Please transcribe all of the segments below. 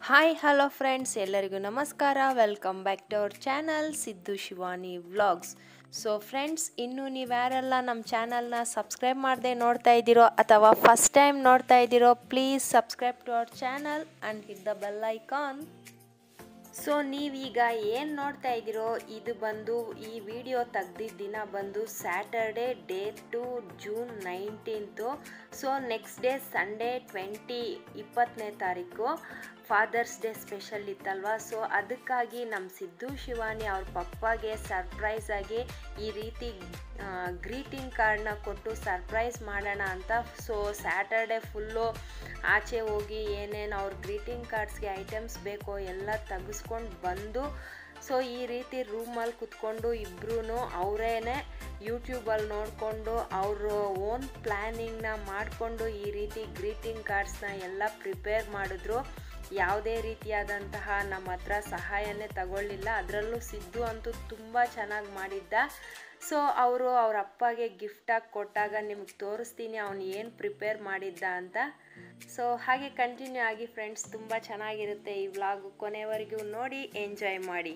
Hi hello friends ಎಲ್ಲರಿಗೂ ನಮಸ್ಕಾರ welcome back to our channel Siddu Shivani vlogs so friends ಇನ್ನು ನೀವ್ಯಾರೆಲ್ಲ ನಮ್ಮ ಚಾನಲ್ನ ಸಬ್ಸ್ಕ್ರೈಬ್ ಮಾಡದೆ ನೋಡ್ತಾ ಇದ್ದೀರೋ ಅಥವಾ ಫಸ್ಟ್ ಟೈಮ್ ನೋಡ್ತಾ ಇದ್ದೀರೋ please subscribe to our channel and hit the bell icon so ನೀವೀಗ ಏನು ನೋಡ್ತಾ ಇದ್ದೀರೋ ಇದು ಬಂದು ಈ ವಿಡಿಯೋ ತೆಗ್ದಿದ್ದ ದಿನ ಬಂದು Saturday day to June nineteenth so next day Sunday twenty ಇಪ್ಪತ್ತನೇ ತಾರೀಕು ಫಾದರ್ಸ್ ಡೇ ಸ್ಪೆಷಲ್ ಇತ್ತಲ್ವಾ ಸೊ ಅದಕ್ಕಾಗಿ ನಮ್ಮ ಸಿದ್ದು ಶಿವಾನಿ ಅವ್ರ ಪಪ್ಪಾಗೆ ಸರ್ಪ್ರೈಸ್ ಆಗಿ ಈ ರೀತಿ ಗ್ರೀಟಿಂಗ್ ಕಾರ್ಡ್ನ ಕೊಟ್ಟು ಸರ್ಪ್ರೈಸ್ ಮಾಡೋಣ ಅಂತ ಸೊ ಸ್ಯಾಟರ್ಡೆ ಫುಲ್ಲು ಆಚೆ ಹೋಗಿ ಏನೇನು ಅವ್ರ ಗ್ರೀಟಿಂಗ್ ಕಾರ್ಡ್ಸ್ಗೆ ಐಟಮ್ಸ್ ಬೇಕೋ ಎಲ್ಲ ತೆಗೆಸ್ಕೊಂಡು ಬಂದು ಸೊ ಈ ರೀತಿ ರೂಮಲ್ಲಿ ಕುತ್ಕೊಂಡು ಇಬ್ಬರೂ ಅವರೇನೆ ಯೂಟ್ಯೂಬಲ್ಲಿ ನೋಡಿಕೊಂಡು ಅವರು ಓನ್ ಪ್ಲ್ಯಾನಿಂಗ್ನ ಮಾಡಿಕೊಂಡು ಈ ರೀತಿ ಗ್ರೀಟಿಂಗ್ ಕಾರ್ಡ್ಸ್ನ ಎಲ್ಲ ಪ್ರಿಪೇರ್ ಮಾಡಿದ್ರು ಯಾವುದೇ ರೀತಿಯಾದಂತಹ ನಮ್ಮ ಹತ್ರ ಸಹಾಯನೇ ತಗೊಳ್ಳಿಲ್ಲ ಅದರಲ್ಲೂ ಸಿದ್ದು ಅಂತೂ ತುಂಬ ಚೆನ್ನಾಗಿ ಮಾಡಿದ್ದ ಸೊ ಅವರು ಅವ್ರ ಅಪ್ಪಗೆ ಗಿಫ್ಟಾಗಿ ಕೊಟ್ಟಾಗ ನಿಮಗೆ ತೋರಿಸ್ತೀನಿ ಅವನು ಏನು ಪ್ರಿಪೇರ್ ಮಾಡಿದ್ದ ಅಂತ ಸೊ ಹಾಗೆ ಕಂಟಿನ್ಯೂ ಆಗಿ ಫ್ರೆಂಡ್ಸ್ ತುಂಬ ಚೆನ್ನಾಗಿರುತ್ತೆ ಈ ವ್ಲಾಗ್ ಕೊನೆವರೆಗೂ ನೋಡಿ ಎಂಜಾಯ್ ಮಾಡಿ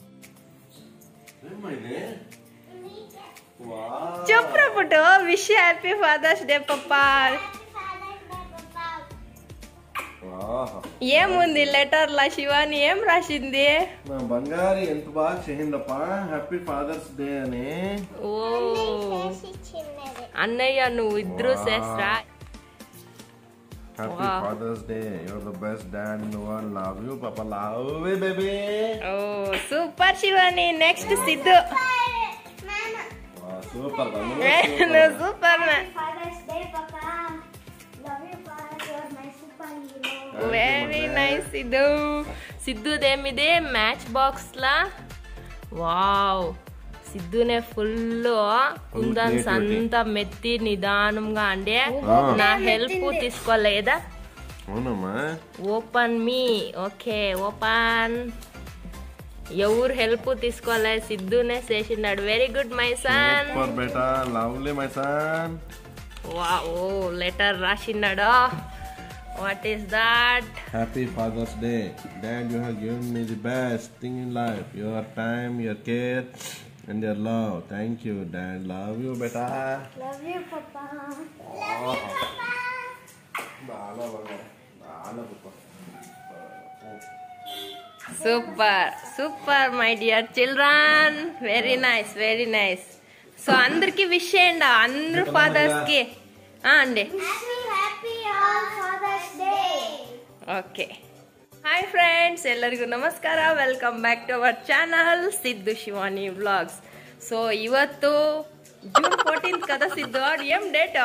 చెప్పురప్పుడు wish happy father's day papa ఏముంది లెటర్ లా శివాని ఏం రాసింది నా బంగారి ఎంత బాగా చేసిందప్ప హ్యాపీ ఫాదర్స్ డే అని ఓ అన్నయ్య నువ్వు ఇద్దరు చేస్తా happy father's day your the best dad in the world love you papa love you baby oh super Shivani next Siddhu super నువ్వు superman Father's Day, Papa. Love you, Papa. You're my superhero. Very nice ಇದು ಸಿದ್ದುದೇಮಿದೆ matchbox లా wow సిద్ధునే full కుందన్స్ అంతా మెత్తి నిదానంగా అంటే నా హెల్ప్ తీసుకోలేదా అవునమ్మా ఓపెన్ మీ ఓకే ఓపెన్ ఎవరు హెల్ప్ తీసుకోలే సిద్ధునే చేసినాడు very good my sun super బేటా లవ్లీ మై సన్ వా ఓ లెటర్ రాసినాడు what is that happy father's day dad you have given me the best thing in life your time your care and your love thank you dad love you బేటా Love you, Papa. Super super my dear children very nice very nice so అందరికి wish చేయండి అందరు fathers కి ఆ, అండి Happy, happy all Father's Day. Okay hi friends ಎಲ್ಲರಿಗೂ ನಮಸ್ಕಾರ welcome back to our channel Siddu Shivani vlogs so ಇವತ್ತು ಜೂನ್ ಫೋರ್ಟೀನ್ కదా ಸಿದ್ದು ఏం డేట్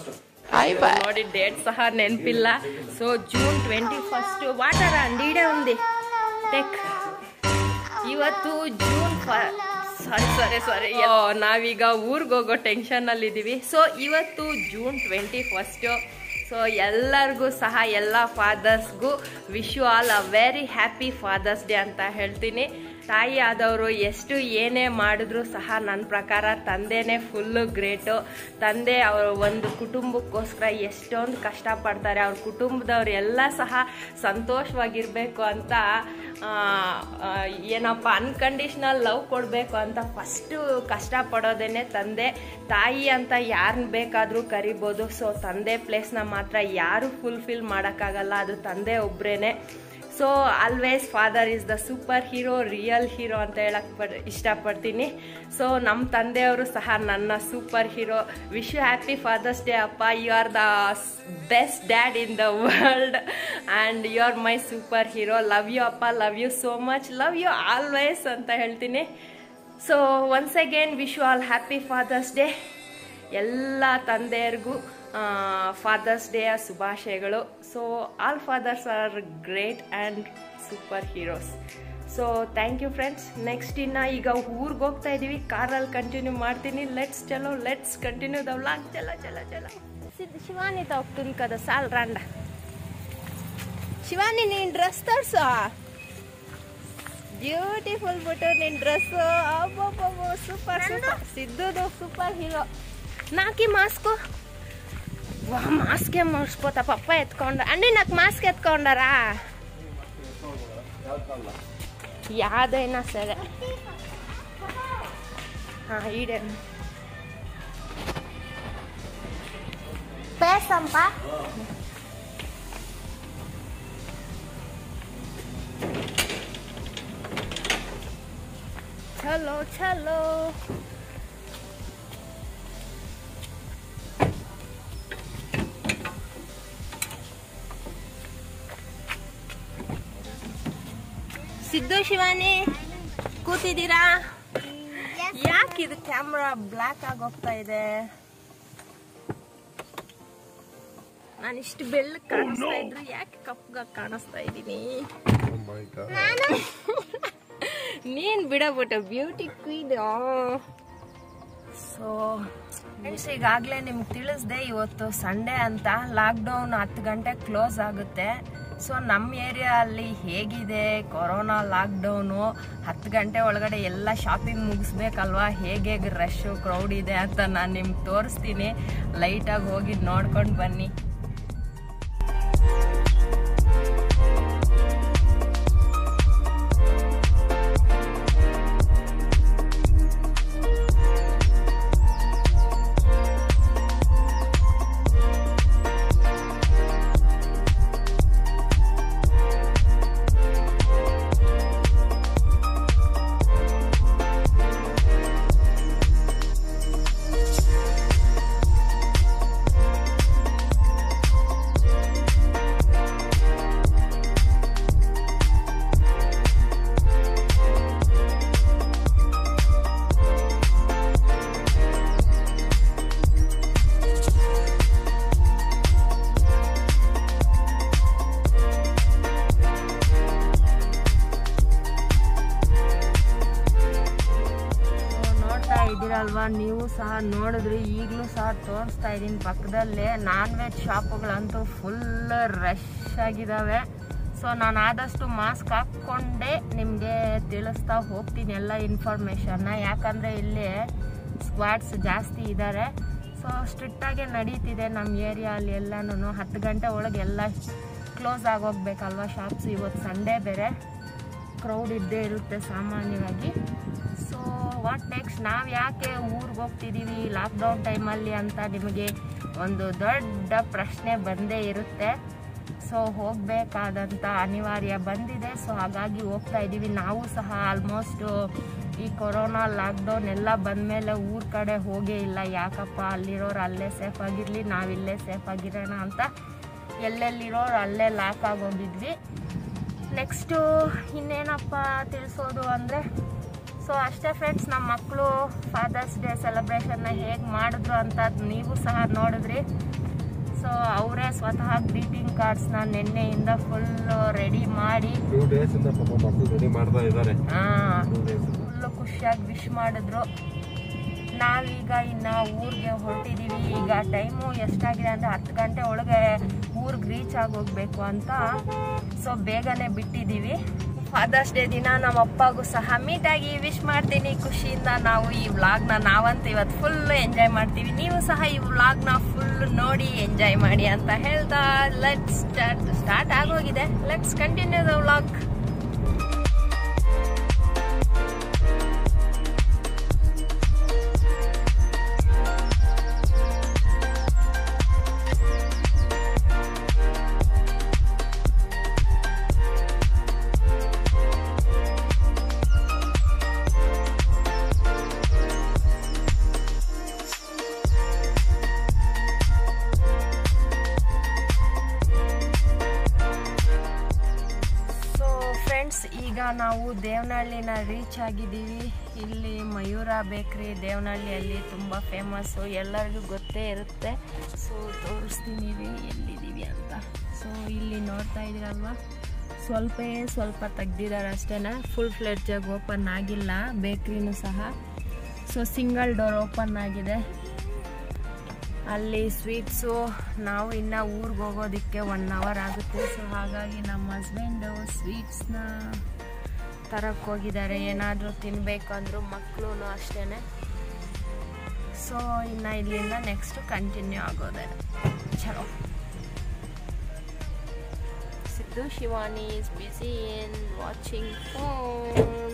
ನೋಡಿ డేట్ సహా నెనపిల్ల సో జూన్ ట్వంటీ ఫస్ట్ వాటర్ అండి ఈడే ఉంది టెక్ ಇವತ್ತು ಜೂನ್ ಸಾರಿ ಸಾರಿ ಸಾರಿ ನಾವೀಗ ಊರಿಗೆ ಹೋಗೋ ಟೆನ್ಷನ್ ಅಲ್ಲಿ ಇದೀವಿ ಸೊ ಇವತ್ತು ಜೂನ್ ಟ್ವೆಂಟಿ ಫಸ್ಟು ಸೊ ಎಲ್ಲರಿಗೂ ಸಹ ಎಲ್ಲ ಫಾದರ್ಸ್ಗೂ wish you all a very happy father's day ಅಂತ ಹೇಳ್ತೀನಿ ತಾಯಿ ಆದವರು ಎಷ್ಟು ಏನೇ ಮಾಡಿದ್ರು ಸಹ ನನ್ನ ಪ್ರಕಾರ ತಂದೆನೇ ಫುಲ್ಲು ಗ್ರೇಟು ತಂದೆ ಅವರ ಒಂದು ಕುಟುಂಬಕ್ಕೋಸ್ಕರ ಎಷ್ಟೊಂದು ಕಷ್ಟಪಡ್ತಾರೆ ಅವ್ರ ಕುಟುಂಬದವ್ರು ಎಲ್ಲ ಸಹ ಸಂತೋಷವಾಗಿರಬೇಕು ಅಂತ ಆ, ಆ, ಏನಪ್ಪ ಅನ್ಕಂಡೀಷ್ನಲ್ ಲವ್ ಕೊಡಬೇಕು ಅಂತ ಫಸ್ಟು ಕಷ್ಟಪಡೋದೇನೆ ತಂದೆ ತಾಯಿ ಅಂತ ಯಾರನ್ನ ಬೇಕಾದರೂ ಕರಿಬೋದು ಸೊ ತಂದೆ ಪ್ಲೇಸ್ನ ಮಾತ್ರ ಯಾರು ಫುಲ್ಫಿಲ್ ಮಾಡೋಕ್ಕಾಗಲ್ಲ ಅದು ತಂದೆ ಒಬ್ಬರೇನೆ so always father is the superhero real hero ಅಂತ ಹೇಳಕ್ ಪಡ್ ಇಷ್ಟಪಡ್ತೀನಿ ಸೊ ನಮ್ಮ ತಂದೆಯವರು ಸಹ ನನ್ನ superhero wish you happy father's day ಅಪ್ಪ you are the best dad in the world and you are my superhero love you ಅಪ್ಪ love you so much love you always ಅಂತ ಹೇಳ್ತೀನಿ so once again wish you all happy father's day ಎಲ್ಲ ತಂದೆಯರಿಗೂ father's ಡೇಯ ಶುಭಾಶಯಗಳು so all fathers are great and superheroes so thank you friends next ಇನ್ನು ಈಗ ಊರಿಗೆ ಹೋಗ್ತಾ ಇದ್ದೀವಿ ಕಾರಲ್ಲಿ ಕಂಟಿನ್ಯೂ ಮಾಡ್ತೀನಿ ಲೆಟ್ಸ್ ಚಲೋ ಲೆಟ್ಸ್ ಕಂಟಿನ್ಯೂ ದ ವ್ಲಾಗ್ ಚಲ ಚಲ ಚಲ ಸಿದ್ದು ಶಿವಾನಿ ಹೋಗ್ತೀನಿ ಕದ ಸಾಲ್ ರಾಂಡ ಶಿವಾನಿ ನೀನು ಡ್ರೆಸ್ ತೋರ್ಸು ಬ್ಯೂಟಿಫುಲ್ ಬಿಟ್ಟು ನಿನ್ ಡ್ರೆಸ್ ಅಬ್ಬಬ್ಬಬ್ಬ ಸೂಪರ್ ಸೂಪರ್ ಸಿದ್ದುದು ಸೂಪರ್ ಹೀರೋ ನಾಕಿ ಮಾಸ್ಕು ವಾ ಮಾಸ್ಕೆ ಮಾಡಿಸ್ಬೋತ ಪಪ್ಪ ಎತ್ಕೊಂಡ ಅಣ್ಣ ನಾಕ್ ಮಾಸ್ಕ್ ಎತ್ಕೊಂಡಾರಾ ಯಾವ್ದೈనా ಸರಿ ಹಾಂ ಈಡೆ ಬೇಸಂಪ ಚಲೋ ಚಲೋ ಸಿದ್ದು ಶಿವಾನಿ ಕೂತಿದ್ದೀರಾ ಯಾಕೆ ಇದು ಕ್ಯಾಮ್ರಾ ಬ್ಲ್ಯಾಕ್ ಆಗಿ ಹೋಗ್ತಾ ಇದೆ ನಾನು ಇಷ್ಟು ಬೆಳ್ಳಗ್ ಕಾಣಿಸ್ತಾ ಇದ್ರು ಯಾಕೆ ಕಪ್ಪಗಾಗಿ ಕಾಣಿಸ್ತಾ ಇದ್ದೀನಿ ನೀನ್ ಬಿಡಬಿಟ್ಟು ಬ್ಯೂಟಿ ಕ್ವೀನ್ ಸೊ ಫ್ರೆಂಡ್ಸ್ ಈಗಾಗಲೇ ನಿಮ್ಗೆ ತಿಳಿಸ್ದೆ ಇವತ್ತು ಸಂಡೇ ಅಂತ ಲಾಕ್ಡೌನ್ ಹತ್ತು ಗಂಟೆ ಕ್ಲೋಸ್ ಆಗುತ್ತೆ ಸೊ ನಮ್ಮ ಏರಿಯಾ ಅಲ್ಲಿ ಹೇಗಿದೆ ಕೊರೋನಾ ಲಾಕ್ಡೌನು ಹತ್ತು ಗಂಟೆ ಒಳಗಡೆ ಎಲ್ಲ ಶಾಪಿಂಗ್ ಮುಗಿಸ್ಬೇಕಲ್ವಾ ಹೇಗೆ ರಶ್ಶು ಕ್ರೌಡ್ ಇದೆ ಅಂತ ನಾನು ನಿಮ್ಗೆ ತೋರಿಸ್ತೀನಿ ಲೈಟಾಗಿ ಹೋಗಿ ನೋಡ್ಕೊಂಡು ಬನ್ನಿ So, ನೋಡ್ತಾ ಇದ್ದೀರಲ್ವಾ ನೀವು ಸಹ ನೋಡಿದ್ರಿ ಈಗಲೂ ಸಹ ತೋರಿಸ್ತಾ ಇದ್ದೀನಿ ಪಕ್ಕದಲ್ಲೇ ನಾನ್ ವೆಜ್ ಶಾಪುಗಳಂತೂ ಫುಲ್ ರಶ್ ಆಗಿದ್ದಾವೆ ಸೊ ನಾನು ಆದಷ್ಟು ಮಾಸ್ಕ್ ಹಾಕ್ಕೊಂಡೇ ನಿಮಗೆ ತಿಳಿಸ್ತಾ ಹೋಗ್ತೀನಿ ಎಲ್ಲ ಇನ್ಫಾರ್ಮೇಷನ್ನ ಯಾಕಂದರೆ ಇಲ್ಲಿ ಸ್ಕ್ವಾಡ್ಸ್ ಜಾಸ್ತಿ ಇದ್ದಾರೆ ಸೊ ಸ್ಟ್ರಿಕ್ಟಾಗೆ ನಡೀತಿದೆ ನಮ್ಮ ಏರಿಯಲ್ಲಿ ಎಲ್ಲನೂ ಹತ್ತು ಗಂಟೆ ಒಳಗೆ ಎಲ್ಲ ಕ್ಲೋಸ್ ಆಗೋಗ್ಬೇಕಲ್ವಾ ಶಾಪ್ಸ್ ಇವತ್ತು ಸಂಡೇ ಬೇರೆ ಕ್ರೌಡ್ ಇದ್ದೇ ಇರುತ್ತೆ ಸಾಮಾನ್ಯವಾಗಿ ಸೊ ವಾಟ್ ನೆಕ್ಸ್ಟ್ ನಾವು ಯಾಕೆ ಊರಿಗೆ ಹೋಗ್ತಿದ್ದೀವಿ ಲಾಕ್ಡೌನ್ ಟೈಮಲ್ಲಿ ಅಂತ ನಿಮಗೆ ಒಂದು ದೊಡ್ಡ ಪ್ರಶ್ನೆ ಬಂದೇ ಇರುತ್ತೆ ಸೊ ಹೋಗಬೇಕಾದಂಥ ಅನಿವಾರ್ಯ ಬಂದಿದೆ ಸೊ ಹಾಗಾಗಿ ಹೋಗ್ತಾ ಇದ್ದೀವಿ ನಾವು ಸಹ ಆಲ್ಮೋಸ್ಟು ಈ ಕೊರೋನಾ ಲಾಕ್ಡೌನ್ ಎಲ್ಲ ಬಂದಮೇಲೆ ಊರ ಕಡೆ ಹೋಗೇ ಇಲ್ಲ ಯಾಕಪ್ಪ ಅಲ್ಲಿರೋರು ಅಲ್ಲೇ ಸೇಫ್ ಆಗಿರಲಿ ನಾವಿಲ್ಲೇ ಸೇಫ್ ಆಗಿರೋಣ ಅಂತ ಎಲ್ಲೆಲ್ಲಿರೋರು ಅಲ್ಲೇ ಲಾಕ್ ಆಗೋಗಿದ್ವಿ ನೆಕ್ಸ್ಟು ಇನ್ನೇನಪ್ಪ ತಿಳಿಸೋದು ಅಂದರೆ ಸೊ ಅಷ್ಟೇ ಫ್ರೆಂಡ್ಸ್ ನಮ್ಮ ಮಕ್ಕಳು ಫಾದರ್ಸ್ ಡೇ ಸೆಲೆಬ್ರೇಷನ್ನ ಹೇಗೆ ಮಾಡಿದ್ರು ಅಂತ ನೀವು ಸಹ ನೋಡಿದ್ರಿ ಸೊ ಅವರೇ ಸ್ವತಃ ಗ್ರೀಟಿಂಗ್ ಕಾರ್ಡ್ಸ್ನ ನಿನ್ನೆಯಿಂದ ಫುಲ್ ರೆಡಿ ಮಾಡಿ ಟೂ ಡೇಸ್ ಇಂದ ಪಾಪ ಮಕ್ಕಳು ರೆಡಿ ಮಾಡ್ತಾ ಇದ್ದಾರೆ ಟೂ ಡೇಸ್ ಫುಲ್ಲು ಖುಷಿಯಾಗಿ ವಿಶ್ ಮಾಡಿದ್ರು ನಾವೀಗ ಇನ್ನು ಊರಿಗೆ ಹೊರಟಿದ್ದೀವಿ ಈಗ ಟೈಮು ಎಷ್ಟಾಗಿದೆ ಅಂದರೆ ಹತ್ತು ಗಂಟೆ ಒಳಗೆ ಊರಿಗೆ ರೀಚ್ ಆಗೋಗ್ಬೇಕು ಅಂತ ಸೊ ಬೇಗನೆ ಬಿಟ್ಟಿದ್ದೀವಿ ಫಾದರ್ಸ್ ಡೇ ದಿನ ನಮ್ಮ ಅಪ್ಪಗೂ ಸಹ ಮೀಟಾಗಿ ವಿಶ್ ಮಾಡ್ತೀನಿ ಖುಷಿಯಿಂದ ನಾವು ಈ ವ್ಲಾಗ್ನ ನಾವಂತೂ ಇವತ್ತು ಫುಲ್ ಎಂಜಾಯ್ ಮಾಡ್ತೀವಿ ನೀವು ಸಹ ಈ ವ್ಲಾಗ್ನ ಫುಲ್ ನೋಡಿ ಎಂಜಾಯ್ ಮಾಡಿ ಅಂತ ಹೇಳ್ತಾ ಲೆಟ್ಸ್ ಸ್ಟಾರ್ಟ್ ಸ್ಟಾರ್ಟ್ ಆಗೋಗಿದೆ let's continue the vlog so friends ಈಗ ನಾವು ದೇವನಹಳ್ಳಿನ ರೀಚ್ ಆಗಿದ್ದೀವಿ ಇಲ್ಲಿ ಮಯೂರ ಬೇಕ್ರಿ ದೇವನಹಳ್ಳಿಯಲ್ಲಿ ತುಂಬ ಫೇಮಸ್ಸು ಎಲ್ಲರಿಗೂ ಗೊತ್ತೇ ಇರುತ್ತೆ ಸೊ ತೋರಿಸ್ತೀನಿ ರೀ ಎಲ್ಲಿದ್ದೀವಿ ಅಂತ ಸೊ ಇಲ್ಲಿ ನೋಡ್ತಾ ಇದ್ದೀರಲ್ವಾ ಸ್ವಲ್ಪ ಸ್ವಲ್ಪ ತೆಗ್ದಿದ್ದಾರೆ ಅಷ್ಟೇ ಫುಲ್ ಫ್ಲೆಡ್ಜಾಗಿ ಓಪನ್ ಆಗಿಲ್ಲ ಬೇಕ್ರಿನೂ ಸಹ ಸೊ ಸಿಂಗಲ್ ಡೋರ್ ಓಪನ್ ಆಗಿದೆ ಅಲ್ಲಿ ಸ್ವೀಟ್ಸು ನಾವು ಇನ್ನು ಊರಿಗೆ ಹೋಗೋದಕ್ಕೆ ಒನ್ ಅವರ್ ಆಗುತ್ತೆ ಸೊ ಹಾಗಾಗಿ ನಮ್ಮ ಹಸ್ಬೆಂಡು ಸ್ವೀಟ್ಸ್ನ ತರಕ್ಕೆ ಹೋಗಿದ್ದಾರೆ ಏನಾದರೂ ತಿನ್ನಬೇಕು ಅಂದರು ಮಕ್ಕಳು ಅಷ್ಟೇ ಸೊ ಇನ್ನು ಇಲ್ಲಿಂದ ನೆಕ್ಸ್ಟ್ ಕಂಟಿನ್ಯೂ ಆಗೋದೆ ಚಲೋ ಸಿ- Sidhu Shivani is busy in watching phone.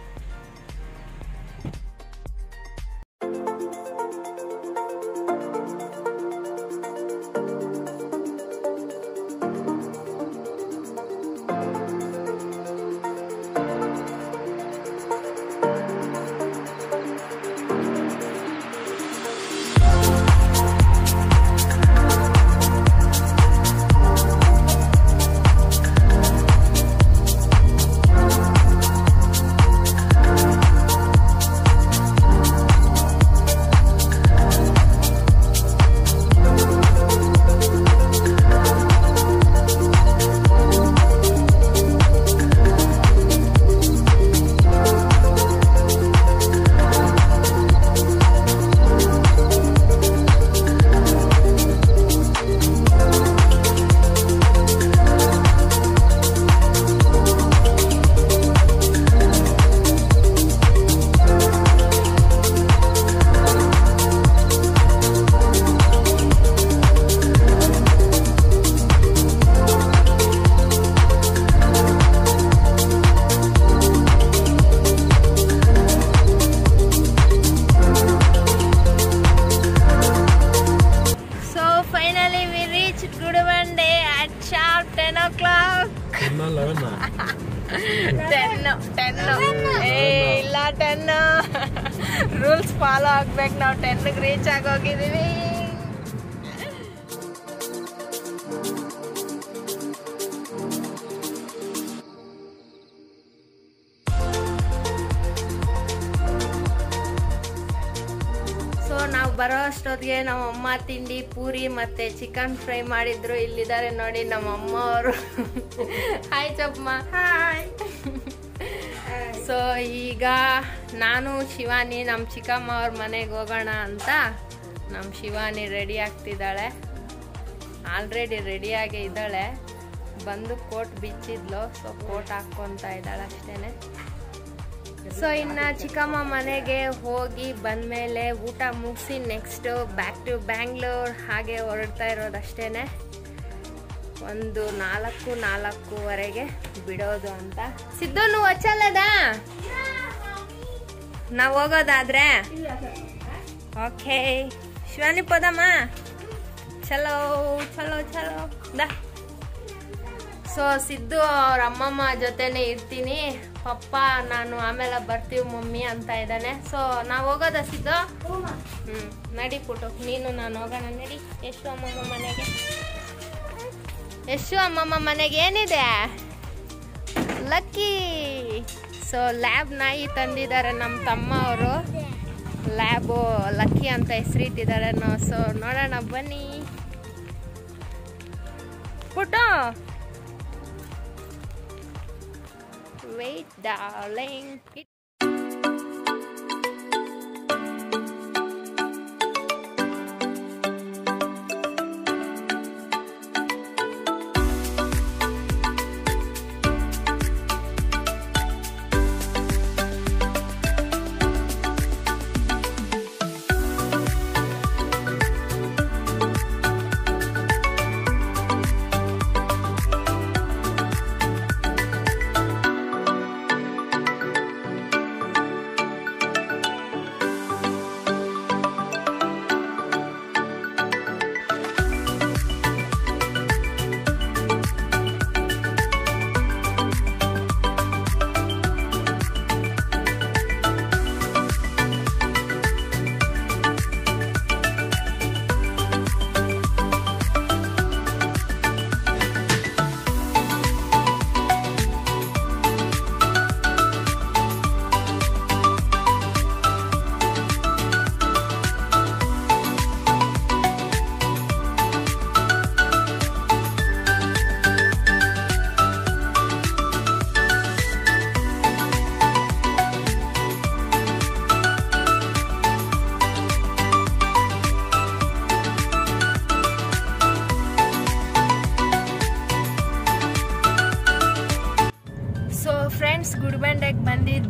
So finally we reached Guduvande at sharp 10 o'clock. Ten ten ಏ ಇಲ್ಲ ಟೆನ್ ರೂಲ್ಸ್ ಫಾಲೋ ಆಗ್ಬೇಕು ನಾವು ಟೆನ್ಗೆ ರೀಚ್ ಆಗೋಗಿದೀವಿ ಸೊ ನಾವು ಬರೋ ಅಷ್ಟೊತ್ತಿಗೆ ನಮ್ಮ ಅಮ್ಮ ತಿಂಡಿ ಪೂರಿ ಮತ್ತೆ ಚಿಕನ್ ಫ್ರೈ ಮಾಡಿದ್ರು ಇಲ್ಲಿದ್ದಾರೆ ನೋಡಿ ನಮ್ಮ ಅಮ್ಮ ಅವರು ಹಾಯ್ ಚಪ್ಪಮ್ಮ ಹಾಯ್ ಸೊ ಈಗ ನಾನು ಶಿವಾನಿ ನಮ್ಮ ಚಿಕ್ಕಮ್ಮ ಅವ್ರ ಮನೆಗೆ ಹೋಗೋಣ ಅಂತ ನಮ್ಮ ಶಿವಾನಿ ರೆಡಿ ಆಗ್ತಿದ್ದಾಳೆ ಆಲ್ರೆಡಿ ರೆಡಿಯಾಗೇ ಇದ್ದಾಳೆ ಬಂದು ಕೋಟ್ ಬಿಚ್ಚಿದ್ಲು ಸೊ ಕೋಟ್ ಹಾಕ್ಕೊಂತ ಇದ್ದಾಳೆ ಅಷ್ಟೇನೆ ಸೊ ಇನ್ನು ಚಿಕ್ಕಮ್ಮ ಮನೆಗೆ ಹೋಗಿ ಬಂದಮೇಲೆ ಊಟ ಮುಗಿಸಿ ನೆಕ್ಸ್ಟ್ ಬ್ಯಾಕ್ ಟು ಬ್ಯಾಂಗ್ಳೂರ್ ಹಾಗೆ ಹೊರಡ್ತಾ ಇರೋದಷ್ಟೇನೆ ಒಂದು ನಾಲ್ಕು ನಾಲ್ಕೂವರೆಗೆ ಬಿಡೋದು ಅಂತ ಸಿದ್ದು ಹಚ್ಚಲ್ಲದ ನಾವು ಹೋಗೋದಾದ್ರೆ ಓಕೆ ಶಿವಾನಿ ಪದಮ್ಮ ಚಲೋ ಚಲೋ ಚಲೋ ದಾ ಸೊ ಸಿದ್ದು ಅವ್ರ ಅಮ್ಮಮ್ಮ ಜೊತೆನೆ ಇರ್ತೀನಿ ಪಪ್ಪ ನಾನು ಆಮೇಲೆ ಬರ್ತೀವಿ ಮಮ್ಮಿ ಅಂತ ಇದ್ದಾನೆ ಸೊ ನಾವು ಹೋಗೋದ ಸಿದ್ದು ಹ್ಮ್ ನಡಿ ಪುಟ್ಟು ನೀನು ನಾನು ಹೋಗೋಣ ನಡಿ ಎಷ್ಟು ಅಮ್ಮಮ್ಮ ಮನೆಗೆ ಎಷ್ಟು ಅಮ್ಮಮ್ಮ ಮನೆಗೆ ಏನಿದೆ ಲಕ್ಕಿ ಸೊ ಲ್ಯಾಬ್ ನಾಯಿ ತಂದಿದ್ದಾರೆ ನಮ್ಮ ತಮ್ಮ ಅವರು ಲ್ಯಾಬು ಲಕ್ಕಿ ಅಂತ ಹೆಸರಿಟ್ಟಿದ್ದಾರೆ ಸೊ ನೋಡೋಣ ಬನ್ನಿ ಪುಟ್ಟು Wait, darling.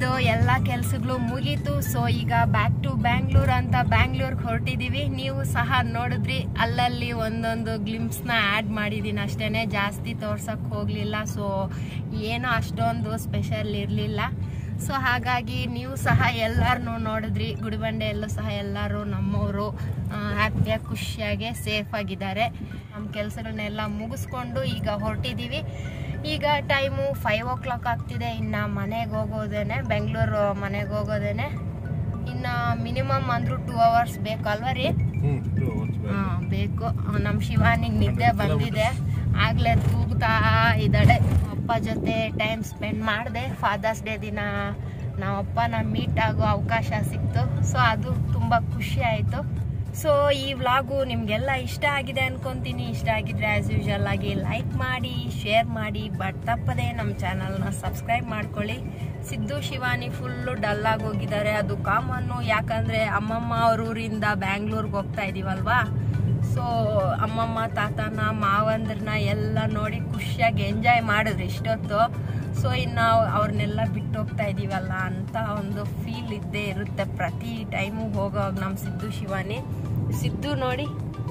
ನಮ್ದು ಎಲ್ಲ ಕೆಲ್ಸಗಳು ಮುಗೀತು ಸೊ ಈಗ ಬ್ಯಾಕ್ ಟು ಬ್ಯಾಂಗ್ಳೂರ್ ಅಂತ ಬ್ಯಾಂಗ್ಳೂರ್ಗೆ ಹೊರಟಿದೀವಿ ನೀವು ಸಹ ನೋಡಿದ್ರಿ ಅಲ್ಲಲ್ಲಿ ಒಂದೊಂದು ಗ್ಲಿಮ್ಸ್ನ ಆ್ಯಡ್ ಮಾಡಿದ್ದೀನಿ ಅಷ್ಟೇನೆ ಜಾಸ್ತಿ ತೋರ್ಸಕ್ ಹೋಗ್ಲಿಲ್ಲ ಸೊ ಏನೋ ಅಷ್ಟೊಂದು ಸ್ಪೆಷಲ್ ಇರಲಿಲ್ಲ ಸೊ ಹಾಗಾಗಿ ನೀವು ಸಹ ಎಲ್ಲರನ್ನೂ ನೋಡಿದ್ರಿ ಗುಡಿಬಂಡೆಯಲ್ಲೂ ಸಹ ಎಲ್ಲರೂ ನಮ್ಮವರು ಹ್ಯಾಪಿಯಾಗಿ ಖುಷಿಯಾಗಿ ಸೇಫ್ ಆಗಿದ್ದಾರೆ ನಮ್ಮ ಕೆಲಸಗಳನ್ನೆಲ್ಲ ಮುಗಿಸ್ಕೊಂಡು ಈಗ ಹೊರಟಿದ್ದೀವಿ ಈಗ ಟೈಮು ಫೈವ್ ಓ ಕ್ಲಾಕ್ ಆಗ್ತಿದೆ ಇನ್ನು ಮನೆಗೆ ಹೋಗೋದೇನೆ ಬೆಂಗಳೂರು ಮನೆಗೆ ಹೋಗೋದೇನೆ ಇನ್ನು ಮಿನಿಮಮ್ ಅಂದ್ರೂ ಟೂ ಅವರ್ಸ್ ಬೇಕು ಅಲ್ವಾ ರೀ ಹ್ಮ್ two hours back. ಹಾ, ಬೇಕು ನಮ್ಮ ಶಿವಾನಿಗೆ ನಿದ್ದೆ ಬಂದಿದೆ ಆಗ್ಲೇ ತೂಗ್ತಾ ಇದ್ದಾಳೆ ಅಪ್ಪ ಜೊತೆ ಟೈಮ್ ಸ್ಪೆಂಡ್ ಮಾಡಿದೆ ಫಾದರ್ಸ್ ಡೇ ದಿನ ನಾವಪ್ಪನ ಮೀಟ್ ಆಗೋ ಅವಕಾಶ ಸಿಕ್ತು ಸೊ ಅದು ತುಂಬ ಖುಷಿ ಆಯಿತು ಸೊ ಈ ವ್ಲಾಗು ನಿಮಗೆಲ್ಲ ಇಷ್ಟ ಆಗಿದೆ ಅನ್ಕೊಂತೀನಿ ಇಷ್ಟ ಆಗಿದ್ರೆ ಆ್ಯಸ್ ಯೂಶಲ್ ಆಗಿ ಲೈಕ್ ಮಾಡಿ ಶೇರ್ ಮಾಡಿ ಬಟ್ ತಪ್ಪದೆ ನಮ್ಮ ಚಾನಲ್ನ ಸಬ್ಸ್ಕ್ರೈಬ್ ಮಾಡ್ಕೊಳ್ಳಿ ಸಿದ್ದು ಶಿವಾನಿ ಫುಲ್ಲು ಡಲ್ ಆಗಿ ಹೋಗಿದ್ದಾರೆ ಅದು ಕಾಮನ್ನು ಯಾಕಂದ್ರೆ ಅಮ್ಮಮ್ಮ ಅವ್ರ ಊರಿಂದ ಬ್ಯಾಂಗ್ಳೂರ್ಗೆ ಹೋಗ್ತಾ ಇದೀವಲ್ವಾ ಸೊ ಅಮ್ಮಮ್ಮ ತಾತನ ಮಾವಂದ್ರನ್ನ ಎಲ್ಲ ನೋಡಿ ಖುಷಿಯಾಗಿ ಎಂಜಾಯ್ ಮಾಡಿದ್ರು ಇಷ್ಟೊತ್ತು ಸೊ ಇನ್ನು ಅವ್ರನ್ನೆಲ್ಲ ಬಿಟ್ಟು ಹೋಗ್ತಾ ಇದೀವಲ್ಲ ಅಂತ ಒಂದು ಫೀಲ್ ಇದ್ದೇ ಇರುತ್ತೆ ಪ್ರತಿ ಟೈಮು ಹೋಗೋವಾಗ ನಮ್ಮ ಸಿದ್ದು ಶಿವಾನಿ ಸಿದ್ದು ನೋಡಿ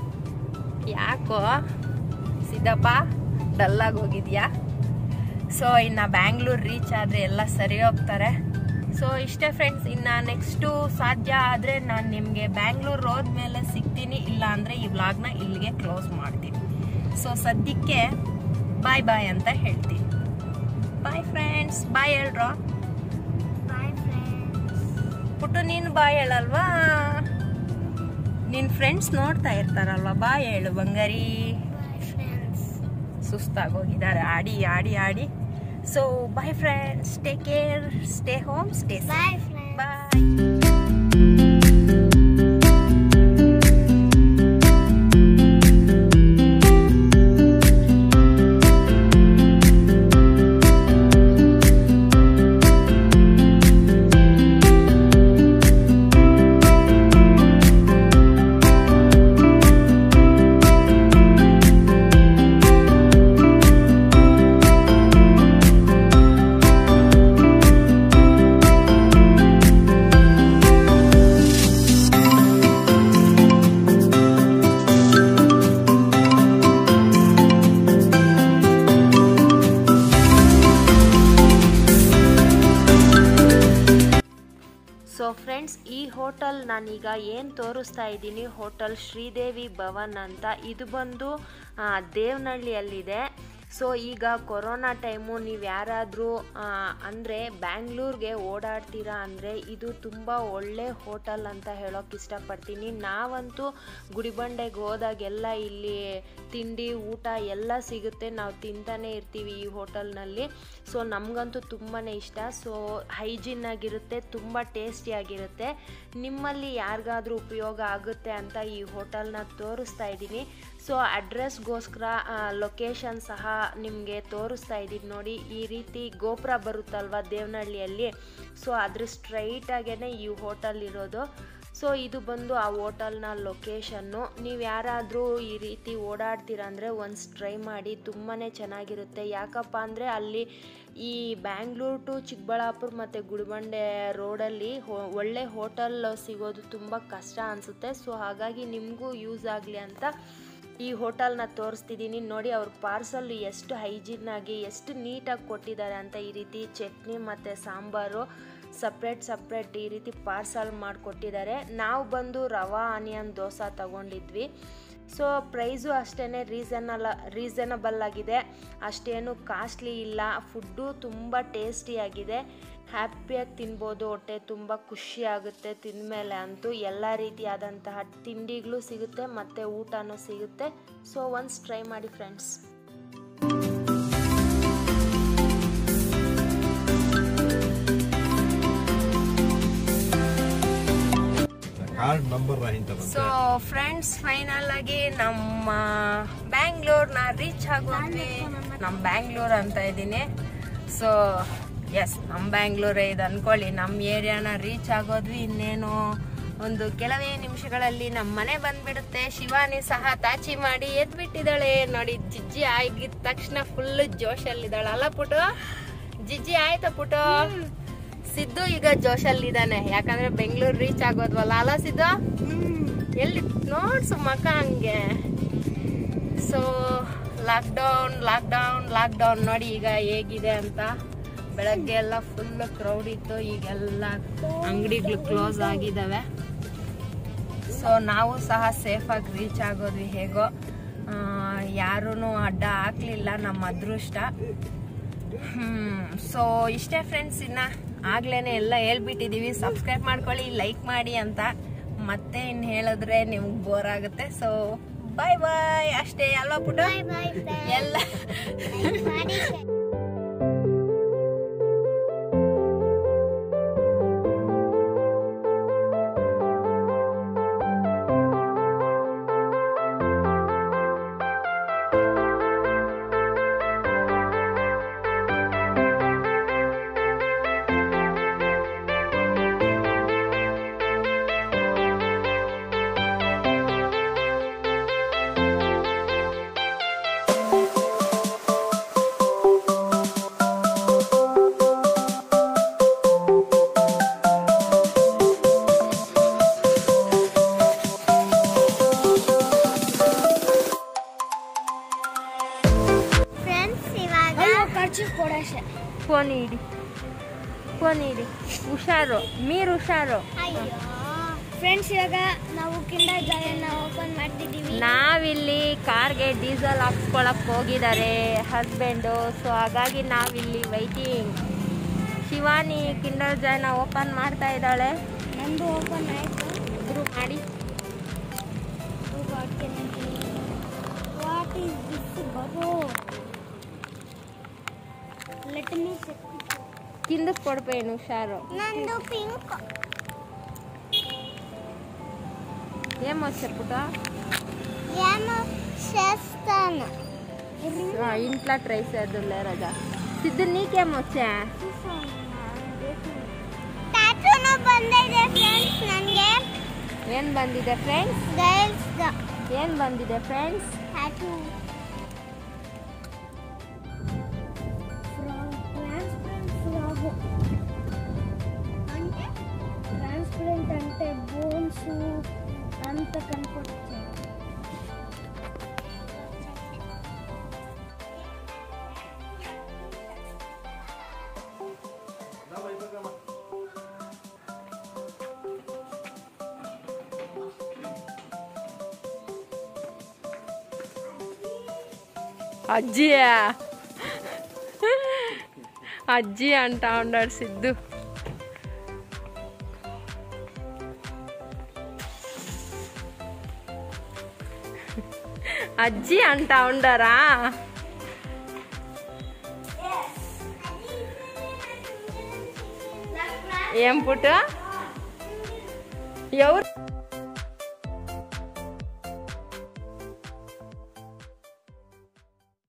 ಯಾಕೋ ಸಿದ್ದಪ್ಪ ಡಲ್ಲಾಗಿ ಹೋಗಿದ್ಯಾ ಸೊ ಇನ್ನು ಬ್ಯಾಂಗ್ಳೂರ್ ರೀಚ್ ಆದರೆ ಎಲ್ಲ ಸರಿ ಹೋಗ್ತಾರೆ ಸೊ ಇಷ್ಟೇ ಫ್ರೆಂಡ್ಸ್ ಇನ್ನು ನೆಕ್ಸ್ಟು ಸಾಧ್ಯ ಆದರೆ ನಾನು ನಿಮಗೆ ಬ್ಯಾಂಗ್ಳೂರ್ ಹೋದ್ಮೇಲೆ ಸಿಗ್ತೀನಿ ಇಲ್ಲ ಅಂದರೆ ಈ ವ್ಲಾಗ್ನ ಇಲ್ಲಿಗೆ ಕ್ಲೋಸ್ ಮಾಡ್ತೀನಿ ಸೊ ಸದ್ಯಕ್ಕೆ ಬಾಯ್ ಬಾಯ್ ಅಂತ ಹೇಳ್ತೀನಿ ಬಾಯ್ ಫ್ರೆಂಡ್ಸ್ ಬಾಯ್ ಹೇಳ್ರ Bye, friends. ಪುಟ್ಟು ನೀನು ಬಾಯ್ ಹೇಳಲ್ವಾ ನಿನ್ನ ಫ್ರೆಂಡ್ಸ್ ನೋಡ್ತಾ ಇರ್ತಾರಲ್ವಾ ಬಾಯ್ ಹೇಳು ಬಂಗಾರಿ Bye, friends. ಸುಸ್ತಾಗೋಗಿದ್ದಾರೆ ಆಡಿ ಆಡಿ ಆಡಿ so bye friends take care stay home stay Bye, friends. Bye so friends ಈ ಹೋಟೆಲ್ ನಾನೀಗ ಏನು ತೋರಿಸ್ತಾ ಇದ್ದೀನಿ ಹೋಟೆಲ್ ಶ್ರೀದೇವಿ ಭವನ್ ಅಂತ ಇದು ಬಂದು ಆ, ದೇವನಹಳ್ಳಿಯಲ್ಲಿದೆ ಸೊ ಈಗ ಕೊರೋನಾ ಟೈಮು ನೀವು ಯಾರಾದರೂ ಅಂದರೆ ಬ್ಯಾಂಗ್ಳೂರ್ಗೆ ಓಡಾಡ್ತೀರಾ ಅಂದರೆ ಇದು ತುಂಬ ಒಳ್ಳೆ ಹೋಟೆಲ್ ಅಂತ ಹೇಳೋಕೆ ಇಷ್ಟಪಡ್ತೀನಿ ನಾವಂತೂ ಗುಡಿಬಂಡೆಗೆ ಹೋದಾಗೆಲ್ಲ ಇಲ್ಲಿ ತಿಂಡಿ ಊಟ ಎಲ್ಲ ಸಿಗುತ್ತೆ ನಾವು ತಿಂತಾನೆ ಇರ್ತೀವಿ ಈ ಹೋಟೆಲ್ನಲ್ಲಿ ಸೊ ನಮಗಂತೂ ತುಂಬಾ ಇಷ್ಟ ಸೊ ಹೈಜಿನ್ ಆಗಿರುತ್ತೆ ತುಂಬ ಟೇಸ್ಟಿಯಾಗಿರುತ್ತೆ ನಿಮ್ಮಲ್ಲಿ ಯಾರಿಗಾದ್ರೂ ಉಪಯೋಗ ಆಗುತ್ತೆ ಅಂತ ಈ ಹೋಟೆಲ್ನ ತೋರಿಸ್ತಾ ಇದ್ದೀನಿ ಸೊ ಅಡ್ರೆಸ್ಗೋಸ್ಕರ ಲೊಕೇಶನ್ ಸಹ ನಿಮಗೆ ತೋರಿಸ್ತಾ ಇದ್ದೀನಿ ನೋಡಿ ಈ ರೀತಿ ಗೋಪುರ ಬರುತ್ತಲ್ವ ದೇವನಹಳ್ಳಿಯಲ್ಲಿ ಸೊ ಅದ್ರ ಸ್ಟ್ರೈಟಾಗೇ ಈ ಹೋಟೆಲ್ ಇರೋದು ಸೊ ಇದು ಬಂದು ಆ ಹೋಟೆಲ್ನ ಲೊಕೇಶನ್ನು ನೀವು ಯಾರಾದರೂ ಈ ರೀತಿ ಓಡಾಡ್ತೀರಾ ಅಂದರೆ ಒನ್ಸ್ ಟ್ರೈ ಮಾಡಿ ತುಂಬಾ ಚೆನ್ನಾಗಿರುತ್ತೆ ಯಾಕಪ್ಪ ಅಂದರೆ ಅಲ್ಲಿ ಈ ಬ್ಯಾಂಗ್ಳೂರ್ ಟು ಚಿಕ್ಕಬಳ್ಳಾಪುರ ಮತ್ತು ಗುಡಿಬಂಡೆ ರೋಡಲ್ಲಿ ಹೋ ಒಳ್ಳೆ ಹೋಟೆಲ್ ಸಿಗೋದು ತುಂಬ ಕಷ್ಟ ಅನಿಸುತ್ತೆ ಸೊ ಹಾಗಾಗಿ ನಿಮಗೂ ಯೂಸ್ ಆಗಲಿ ಅಂತ ಈ ಹೋಟೆಲ್ನ ತೋರಿಸ್ತಿದ್ದೀನಿ ನೋಡಿ ಅವ್ರ ಪಾರ್ಸಲ್ ಎಷ್ಟು ಹೈಜೀನ್ ಆಗಿ ಎಷ್ಟು ನೀಟಾಗಿ ಕೊಟ್ಟಿದ್ದಾರೆ ಅಂತ ಈ ರೀತಿ ಚಟ್ನಿ ಮತ್ತು ಸಾಂಬಾರು ಸಪ್ರೇಟ್ ಸಪ್ರೇಟ್ ಈ ರೀತಿ ಪಾರ್ಸಲ್ ಮಾಡಿಕೊಟ್ಟಿದ್ದಾರೆ ನಾವು ಬಂದು ರವಾ ಆನಿಯನ್ ದೋಸೆ ತಗೊಂಡಿದ್ವಿ ಸೊ ಪ್ರೈಸು ಅಷ್ಟೇ ರೀಸನಲ್ ರೀಸನಬಲ್ ಆಗಿದೆ ಅಷ್ಟೇನು ಕಾಸ್ಟ್ಲಿ ಇಲ್ಲ ಫುಡ್ಡು ತುಂಬ ಟೇಸ್ಟಿಯಾಗಿದೆ ಹ್ಯಾಪಿಯಾಗಿ ತಿನ್ಬೋದು ಹೊಟ್ಟೆ ತುಂಬ ಖುಷಿ ಆಗುತ್ತೆ ತಿಂದಮೇಲೆ ಅಂತೂ ಎಲ್ಲ ರೀತಿಯಾದಂತಹ ತಿಂಡಿಗಳು ಸಿಗುತ್ತೆ ಮತ್ತು ಊಟನೂ ಸಿಗುತ್ತೆ ಸೊ ಒನ್ಸ್ ಟ್ರೈ ಮಾಡಿ ಫ್ರೆಂಡ್ಸ್ ಕಾರ್ಡ್ ನಂಬರ್ ರಾಹಿಂತ ಸೊ ಫ್ರೆಂಡ್ಸ್ ಫೈನಲ್ ಆಗಿ ನಮ್ಮ ಬ್ಯಾಂಗ್ಳೂರ್ನ ರೀಚ್ ಆಗೋದ್ವಿ ನಮ್ಮ ಬ್ಯಾಂಗ್ಳೂರ್ ಅಂತ ಇದ್ದೀನಿ ಸೊ ಎಸ್ ನಮ್ಮ ಬ್ಯಾಂಗ್ಳೂರೇ ಇದು ಅನ್ಕೊಳ್ಳಿ ನಮ್ಮ ಏರಿಯಾನ ರೀಚ್ ಆಗೋದ್ವಿ ಇನ್ನೇನು ಒಂದು ಕೆಲವೇ ನಿಮಿಷಗಳಲ್ಲಿ ನಮ್ಮ ಮನೆ ಬಂದ್ಬಿಡುತ್ತೆ ಶಿವಾನಿ ಸಹ ತಾಚಿ ಮಾಡಿ ಎದ್ಬಿಟ್ಟಿದ್ದಾಳೆ ನೋಡಿ ಜಿಜ್ಜಿ ಆಗಿದ ತಕ್ಷಣ ಫುಲ್ ಜೋಶಲ್ಲಿದ್ದಾಳೆ ಅಲ್ಲ ಪುಟು ಜಿಜ್ಜಿ ಆಯ್ತಾ ಪುಟು ಸಿದ್ದು ಈಗ ಜೋಶಲ್ಲಿದ್ದಾನೆ ಯಾಕಂದ್ರೆ ಬೆಂಗಳೂರು ರೀಚ್ ಆಗೋದ್ವಲ್ಲ ಅಲ್ಲ ಸಿದ್ದು ಎಲ್ಲಿ ನೋಡ್ಸು ಮಕ ಹಂಗೆ ಸೊ ಲಾಕ್ಡೌನ್ ಲಾಕ್ಡೌನ್ ಲಾಕ್ಡೌನ್ ನೋಡಿ ಈಗ ಹೇಗಿದೆ ಅಂತ ಬೆಳಗ್ಗೆ ಎಲ್ಲ ಫುಲ್ ಕ್ರೌಡ್ ಇತ್ತು ಈಗೆಲ್ಲ ಅಂಗಡಿಗಳು ಕ್ಲೋಸ್ ಆಗಿದ್ದಾವೆ ಸೊ ನಾವು ಸಹ ಸೇಫಾಗಿ ರೀಚ್ ಆಗೋದ್ವಿ ಹೇಗೋ ಯಾರೂ ಅಡ್ಡ ಹಾಕ್ಲಿಲ್ಲ ನಮ್ಮ ಅದೃಷ್ಟ ಸೊ ಇಷ್ಟೇ ಫ್ರೆಂಡ್ಸ್ ಇನ್ನ ಆಗ್ಲೇನೆ ಎಲ್ಲ ಹೇಳ್ಬಿಟ್ಟಿದೀವಿ ಸಬ್ಸ್ಕ್ರೈಬ್ ಮಾಡ್ಕೊಳ್ಳಿ ಲೈಕ್ ಮಾಡಿ ಅಂತ ಮತ್ತೆ ಇನ್ನು ಹೇಳಿದ್ರೆ ನಿಮ್ಗೆ ಬೋರ್ ಆಗುತ್ತೆ ಸೊ ಬಾಯ್ ಬಾಯ್ ಅಷ್ಟೇ ಅಲ್ವಾ ಪುಟ Bye bye, friends. ಎಲ್ಲ Like ಮಾಡಿ ಫ್ರೆಂಡ್ಸ್ ಇವಾಗ ಖರ್ಚು ಕೊಡೋಷೆ ಫೋನ್ ಇಡಿ ಫೋನ್ ಇಡಿ ಹುಷಾರು ಮೀರ್ ಹುಷಾರು ಅಯ್ಯೋ ಫ್ರೆಂಡ್ಸ್ ಇವಾಗ ನಾವು ಕಿಂಡರ್ ಜಾಯನ್ನ ಓಪನ್ ಮಾಡ್ತಿದ್ದೀವಿ ನಾವಿಲ್ಲಿ ಕಾರ್ಗೆ ಡೀಸೆಲ್ ಹಾಕ್ಸ್ಕೊಳಕ್ ಹೋಗಿದ್ದಾರೆ ಹಸ್ಬೆಂಡು ಸೊ ಹಾಗಾಗಿ ನಾವಿಲ್ಲಿ ವೈಟಿಂಗ್ ಶಿವಾನಿ ಕಿಂಡರ್ ಜಾಯ್ನ ಓಪನ್ ಮಾಡ್ತಾ ಇದ್ದಾಳೆ ನಂದು ಓಪನ್ ಆಯ್ತು ಇಬ್ರು ಮಾಡಿ what is this bro let me ತಿಂದಕ್ ಕೊಡ್ಬೇನು ಹುಷಾರು ನಂದು ಪಿಂಕ್ ఏం వచ్చే పుట ఏమో చేస్తాను ఇంట్లో ట్రై చేద్దులే రజా సిద్ధు నీకేం వచ్చా ಟ್ಯಾಟೂನು ಬಂದಿದೆ ಫ್ರೆಂಡ್ಸ್ ನನಗೆ ಏನ್ ಬಂದಿದೆ ಫ್ರೆಂಡ್ಸ್ ಗರ್ಲ್ಸ್ ಏನ್ ಬಂದಿದೆ ಫ್ರೆಂಡ್ಸ್ ಟ್ಯಾಟೂ ట్రాన్స్పరెంట్ ఫ్రాగ్ అంటే ట్రాన్స్పరెంట్ అంటే బోన్స్ అంత కనపడుతుంది అజ్జి అజ్జి అంటా ఉన్నాడు సిద్ధు అజ్జి అంటా ఉండరా ఏం పుట్ట ఎవరు